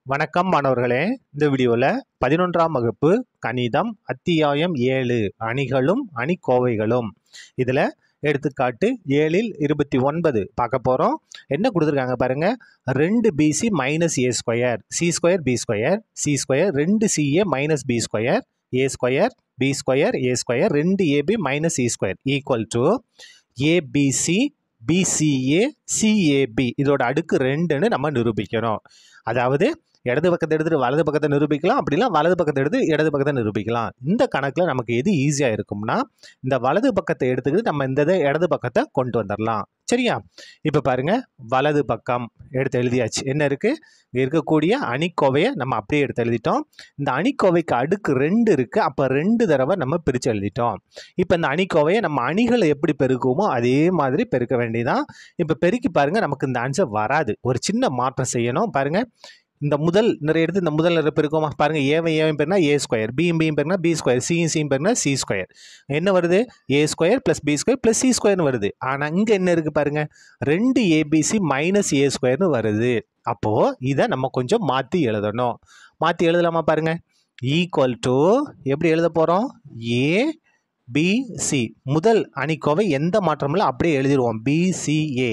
வணக்கம் மாணவர்களே இந்த வீடியோவில் பதினொன்றாம் வகுப்பு கணிதம் அத்தியாயம் ஏழு அணிகளும் அணிக்கோவைகளும் இதில் எடுத்துக்காட்டு ஏழில் இருபத்தி ஒன்பது பார்க்க போகிறோம் என்ன கொடுத்துருக்காங்க பாருங்க ரெண்டு BC minus A square C square B square C square ரெண்டு CA minus B square A square B square A square ரெண்டு AB minus E square equal to ABC BCA CAB இதோட அடுக்கு ரெண்டுன்னு நம்ம நிரூபிக்கணும் அதாவது இடது பக்கத்தை எடுத்துட்டு வலது பக்கத்தை நிரூபிக்கலாம் அப்படிலாம் வலது பக்கத்தை எடுத்து இடது பக்கத்தை நிரூபிக்கலாம் இந்த கணக்கில் நமக்கு எது ஈஸியாக இருக்கும்னா இந்த வலது பக்கத்தை எடுத்துக்கிட்டு நம்ம இந்த இதை இடது பக்கத்தை கொண்டு வந்துடலாம் சரியா இப்போ பாருங்க வலது பக்கம் எடுத்து எழுதியாச்சு என்ன இருக்கு இங்க இருக்கக்கூடிய அணிக்கோவையை நம்ம அப்படியே எடுத்து எழுதிட்டோம் இந்த அணிக்கோவைக்கு அடுக்கு ரெண்டு இருக்கு அப்போ ரெண்டு தடவை நம்ம பிரித்து எழுதிட்டோம் இப்போ இந்த அணிக்கோவையை நம்ம அணிகளை எப்படி பெருக்குவோமோ அதே மாதிரி பெருக்க வேண்டியதான் இப்போ பெருக்கி பாருங்க நமக்கு இந்த ஆன்சர் வராது ஒரு சின்ன மாற்றம் செய்யணும் பாருங்க இந்த முதல் நிறைய எடுத்து இந்த முதல் நிறை பெருக்கோமா பாருங்க ஏவன் ஏவன் பேருனா ஏ ஸ்கொயர் பியும் பியும் பேருனா பி ஸ்கொயர் சியும் சியும் பேருனா சி ஸ்கொயர் என்ன வருது A square plus B square plus C ஸ்கொயர்னு வருது ஆனால் இங்கே என்ன இருக்குது பாருங்க ரெண்டு ஏபிசி மைனஸ் ஏ ஸ்கொயர்னு வருது அப்போது இதை நம்ம கொஞ்சம் மாற்றி எழுதணும் மாற்றி எழுதலாமா பாருங்க ஈக்குவல் டு எப்படி எழுத போகிறோம் ஏ பிசி முதல் அணிக்கோவை எந்த மாற்றமும் இல்லை அப்படியே எழுதிடுவோம் பிசிஏ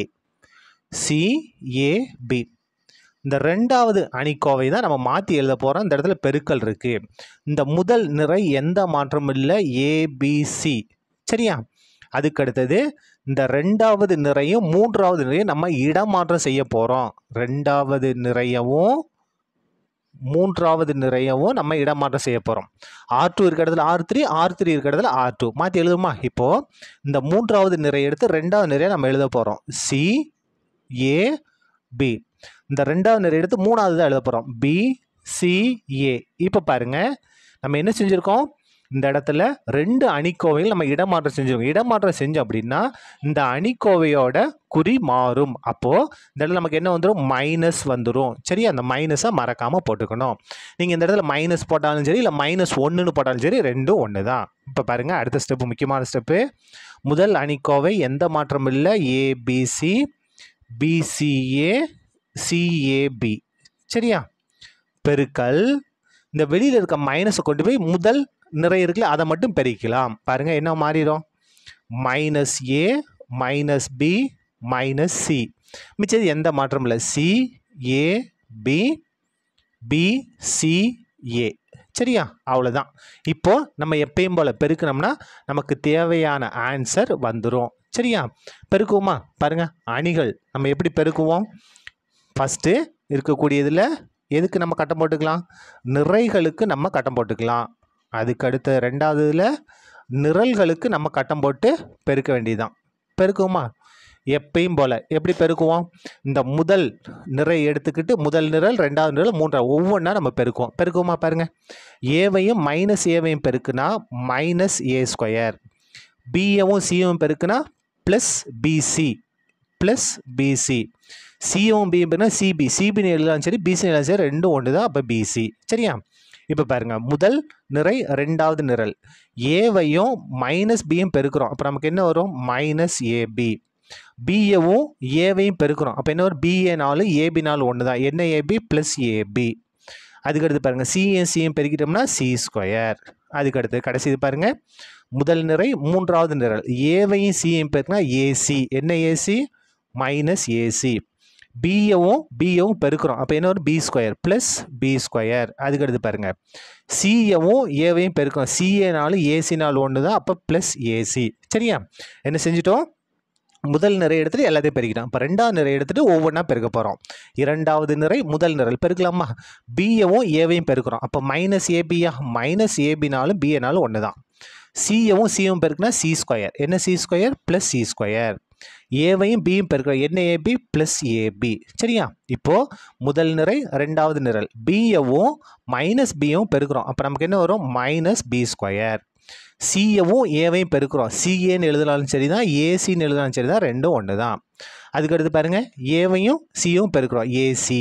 சிஏபி இந்த ரெண்டாவது அணிக்கோவை தான் நம்ம மாற்றி எழுத போகிறோம் இந்த இடத்துல பெருக்கல் இருக்குது இந்த முதல் நிறை எந்த மாற்றமும் இல்லை ஏபிசி சரியா அதுக்கு அடுத்தது இந்த ரெண்டாவது நிறையும் மூன்றாவது நிறையும் நம்ம இடமாற்றம் செய்ய போகிறோம் ரெண்டாவது நிறையவும் மூன்றாவது நிறையவும் நம்ம இடமாற்றம் செய்ய போகிறோம் ஆர் டூ இருக்க இடத்துல ஆர் த்ரீ ஆர் த்ரீ இருக்க இடத்துல ஆர் டூ மாற்றி எழுதுமா இப்போது இந்த மூன்றாவது நிறை எடுத்து ரெண்டாவது நிறைய நம்ம எழுத போகிறோம் சி ஏ பி இந்த ரெண்டாவது நிறை எடுத்து மூணாவது தான் எழுத போகிறோம் பி சி ஏ இப்போ பாருங்க நம்ம என்ன செஞ்சுருக்கோம் இந்த இடத்துல ரெண்டு அணிக்கோவைகள் நம்ம இடமாற்றம் செஞ்சுருக்கோம் இடமாற்றம் செஞ்சோம் அப்படின்னா இந்த அணிக்கோவையோட குறி மாறும் அப்போது இந்த இடத்துல நமக்கு என்ன வந்துடும் மைனஸ் வந்துடும் சரி அந்த மைனஸை மறக்காமல் போட்டுக்கணும் நீங்கள் இந்த இடத்துல மைனஸ் போட்டாலும் சரி இல்லை மைனஸ் ஒன்றுன்னு போட்டாலும் சரி ரெண்டும் ஒன்று தான் இப்போ பாருங்கள் அடுத்த ஸ்டெப்பு முக்கியமான ஸ்டெப்பு முதல் அணிக்கோவை எந்த மாற்றமும் இல்லை ஏபிசி பிசிஏ சிஏபி சரியா பெருக்கல் இந்த வெளியில் இருக்க மைனஸை கொண்டு போய் முதல் நிறை இருக்குல்ல அதை மட்டும் பெருக்கலாம் பாருங்கள் என்ன மாறிடும் minus A minus B minus C மிச்சது எந்த மாற்றமும் இல்லை C A B B C A சரியா அவ்வளோதான் இப்போ நம்ம எப்பயும் போல் பெருக்கணும்னா நமக்கு தேவையான ஆன்சர் வந்துடும் சரியா பெருக்குவோமா பாருங்கள் அணிகள் நம்ம எப்படி பெருக்குவோம் ஃபஸ்ட்டு இருக்கக்கூடியதில் எதுக்கு நம்ம கட்டம் போட்டுக்கலாம் நிறைகளுக்கு நம்ம கட்டம் போட்டுக்கலாம் அதுக்கு அடுத்த ரெண்டாவதுல நிரல்களுக்கு நம்ம கட்டம் போட்டு பெருக்க வேண்டியதுதான் பெருக்குவோமா எப்பயும் போல் எப்படி பெருக்குவோம் இந்த முதல் நிறை எடுத்துக்கிட்டு முதல் நிரல் ரெண்டாவது நிரல் மூன்றாவது ஒவ்வொன்றா நம்ம பெருக்குவோம் பெருக்குவோமா பாருங்கள் ஏவையும் மைனஸ் ஏவையும் பெருக்குனா மைனஸ் ஏ ஸ்கொயர் பிஏவும் சியும் பெருக்குனா ப்ளஸ் பிசி ப்ளஸ் பிசி சியும் பியும் பெருக்குனா சிபி சிபின்னு எழுதலாம் சரி பிசி எழுதலாம் சரி ரெண்டும் ஒன்று தான் அப்போ பிசி சரியா இப்போ பாருங்கள் முதல் நிறை ரெண்டாவது நிரல் ஏவையும் மைனஸ் பியும் பெருக்கிறோம் அப்போ நமக்கு என்ன வரும் மைனஸ் ஏபி பிஏவும் ஏவையும் பெருக்கிறோம் அப்போ என்ன வரும் பிஏ நாலு ஏபி நாலு ஒன்று தான் என்ன ஏபி ப்ளஸ் ஏபி அதுக்கடுத்து பாருங்கள் சிஏ சியும் பெருக்கிட்டோம்னா சி ஸ்கொயர் அதுக்கடுத்து கடைசி இது பாருங்கள் முதல் நிறை மூன்றாவது நிரல் ஏவையும் சியும் பெருக்கினா ஏசி என்ன ஏசி மைனஸ் ஏசி பிஏவும் பிஏவும் பெருக்கிறோம் அப்போ என்ன வரும் B square plus B square அதுக்கடுத்து பாருங்கள் சிஏவும் ஏவையும் பெருக்கிறோம் சிஏ நாலு ஏசி நாலு ஒன்று தான் அப்போ ப்ளஸ் ஏசி சரியா என்ன செஞ்சிட்டோம் முதல் நிறை எடுத்துகிட்டு எல்லாத்தையும் பெருக்கிட்டோம் இப்போ ரெண்டாவது நிறை எடுத்துகிட்டு ஒவ்வொன்றா பெருக்க போகிறோம் இரண்டாவது நிறை முதல் நிரல் பெருக்கலாமா பிஏவும் ஏவையும் பெருக்கிறோம் அப்போ மைனஸ் ஏபியா மைனஸ் ஏபினாலும் பிஏனாலும் ஒன்று தான் சிஏவும் சியும் பெருக்குனா சி ஸ்கொயர் என்ன C square plus C square ஏவையும் பியும் பெருக்கிறோம் என்ன ஏபி ப்ளஸ் ஏபி சரியா இப்போது முதல் நிறை ரெண்டாவது நிரல் பியவும் மைனஸ் பியும் பெருக்கிறோம் அப்போ நமக்கு என்ன வரும் மைனஸ் பி ஸ்கொயர் சிஏவும் ஏவையும் பெருக்கிறோம் சிஏன்னு எழுதினாலும் சரி தான் ஏசின்னு எழுதினாலும் சரி தான் ரெண்டும் ஒன்று தான் அதுக்கடுத்து பாருங்கள் ஏவையும் சியும் பெருக்கிறோம் ஏசி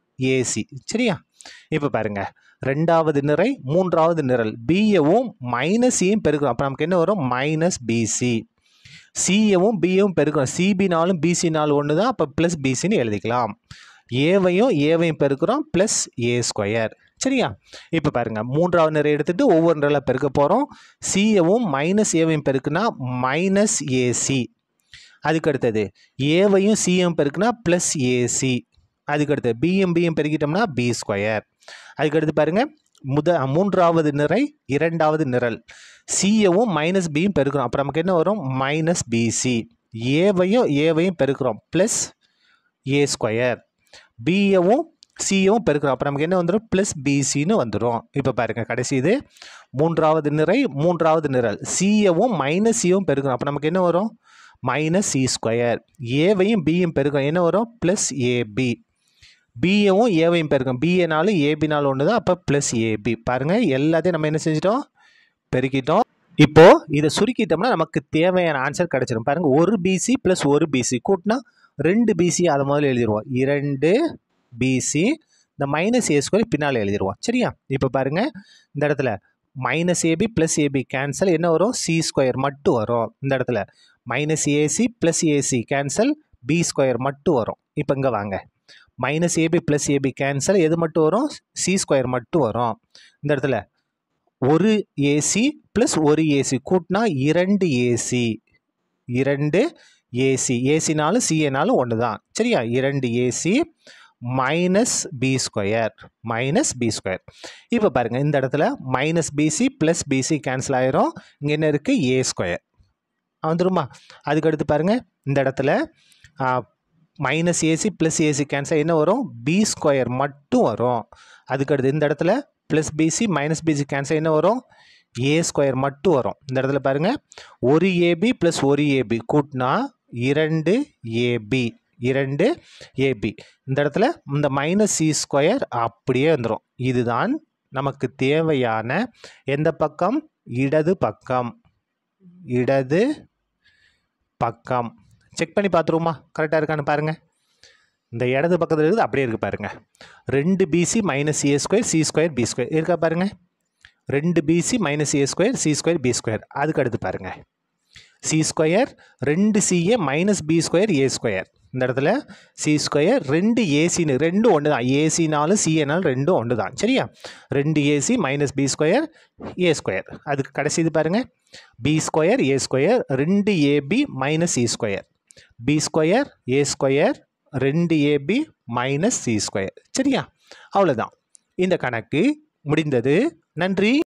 ஏசி சரியா இப்போ பாருங்கள் ரெண்டாவது நிறை மூன்றாவது நிரல் பிஏவும் மைனஸையும் பெருக்கிறோம் அப்போ நமக்கு என்ன வரும் மைனஸ் பிசி சிஏவும் பிஏவும் பெருக்கிறோம் சிபினாலும் பிசினாலும் ஒன்று தான் அப்போ ப்ளஸ் பிசின்னு எழுதிக்கலாம் ஏவையும் ஏவையும் பெருக்கிறோம் ப்ளஸ் ஏ ஸ்கொயர் சரியா இப்போ பாருங்கள் மூன்றாவது நிறை எடுத்துகிட்டு ஒவ்வொரு நிறையில் பெருக்க போகிறோம் சியவும் மைனஸ் ஏவையும் பெருக்குனா மைனஸ் ஏசி அதுக்கு அடுத்தது ஏவையும் சிஎம் பெருக்குனா ப்ளஸ் ஏசி அதுக்கு அடுத்து பிஎம் பிஎம் பெருக்கிட்டோம்னா பி ஸ்கொயர் அதுக்கு அடுத்து பாருங்கள் முத மூன்றாவது நிறை இரண்டாவது நிரல் சியவும் மைனஸ் பியும் பெருக்கிறோம் அப்போ நமக்கு என்ன வரும் மைனஸ் பிசி ஏவையும் ஏவையும் பெருக்கிறோம் ப்ளஸ் ஏ ஸ்கொயர் பியவும் சியவும் பெருக்கிறோம் அப்போ நமக்கு என்ன வந்துடும் ப்ளஸ் பிசின்னு வந்துடும் இப்போ பாருங்கள் கடைசி இது மூன்றாவது நிறை மூன்றாவது நிரல் சியவும் மைனஸ் சியவும் பெருக்கிறோம் அப்போ நமக்கு என்ன வரும் மைனஸ் சி ஸ்கொயர் ஏவையும் பியும் பெருக்கிறோம் என்ன வரும் ப்ளஸ் ஏபி பிஏவும் ஏவையும் பெருக்கும் பிஏனாலும் ஏபினாலும் ஒன்று தான் அப்போ ப்ளஸ் ஏபி பாருங்கள் எல்லாத்தையும் நம்ம என்ன செஞ்சிட்டோம் பெருக்கிட்டோம் இப்போ இதை சுருக்கிட்டோம்னா நமக்கு தேவையான ஆன்சர் கிடைச்சிடும் பாருங்க ஒரு பிசி ப்ளஸ் ஒரு பிசி கூட்டினா ரெண்டு பிசி அதை முதல்ல எழுதிடுவோம் இரண்டு பிசி இந்த மைனஸ் ஏ ஸ்கொயர் பின்னால் எழுதிடுவோம் சரியா இப்போ பாருங்க இந்த இடத்துல minus AB plus AB cancel என்ன வரும் சி ஸ்கொயர் மட்டும் வரும் இந்த இடத்துல minus AC plus AC cancel B square மட்டும் வரும் இப்போ இங்கே வாங்க minus AB plus AB cancel எது மட்டும் வரும் சி ஸ்கொயர் மட்டும் வரும் இந்த இடத்துல ஒரு ஏசி ப்ளஸ் ஒரு ஏசி கூட்டினா இரண்டு ஏசி இரண்டு ஏசி ஏசினாலும் சிஏனாலும் ஒன்று தான் சரியா இரண்டு AC minus B square minus B square இப்போ பாருங்கள் இந்த இடத்துல minus BC plus BC cancel ஆயிரும் இங்கே என்ன இருக்குது ஏ ஸ்கொயர் வந்துருமா அதுக்கு அடுத்து பாருங்கள் இந்த இடத்துல minus AC plus AC cancel என்ன வரும் பி ஸ்கொயர் மட்டும் வரும் அதுக்கடுத்து இந்த இடத்துல plus BC minus BC cancel என்ன வரும் ஏ ஸ்கொயர் மட்டும் வரும் இந்த இடத்துல பாருங்கள் ஒரு ஏபி ப்ளஸ் ஒரு ஏபி கூட்டினா இரண்டு ஏபி இரண்டு ஏபி இந்த இடத்துல இந்த மைனஸ் சி ஸ்கொயர் அப்படியே வந்துடும் இதுதான் நமக்கு தேவையான எந்த பக்கம் இடது பக்கம் இடது பக்கம் செக் பண்ணி பார்த்துருவோமா கரெக்டாக இருக்கான்னு பாருங்கள் இந்த இடது பக்கத்தில் இருக்குது அப்படியே இருக்குது பாருங்கள் ரெண்டு BC minus A square C square B square இருக்கா பாருங்கள் ரெண்டு BC minus A square C square B square அதுக்கு அடுத்து பாருங்கள் சி ஸ்கொயர் ரெண்டு CA minus B square A square இந்த இடத்துல சி ஸ்கொயர் ரெண்டு ஏசின்னு ரெண்டும் ஒன்று தான் ஏசினாலும் சிஏனாலும் ரெண்டும் ஒன்று தான் சரியா ரெண்டு AC minus B square A square அதுக்கு கடைசி இது பாருங்கள் பி ஸ்கொயர் ஏ ஸ்கொயர் ரெண்டு AB minus C square B square A square ரெண்டு ஏபி மைனஸ் சி ஸ்கொயர் சரியா அவ்வளோதான் இந்த கணக்கு முடிந்தது நன்றி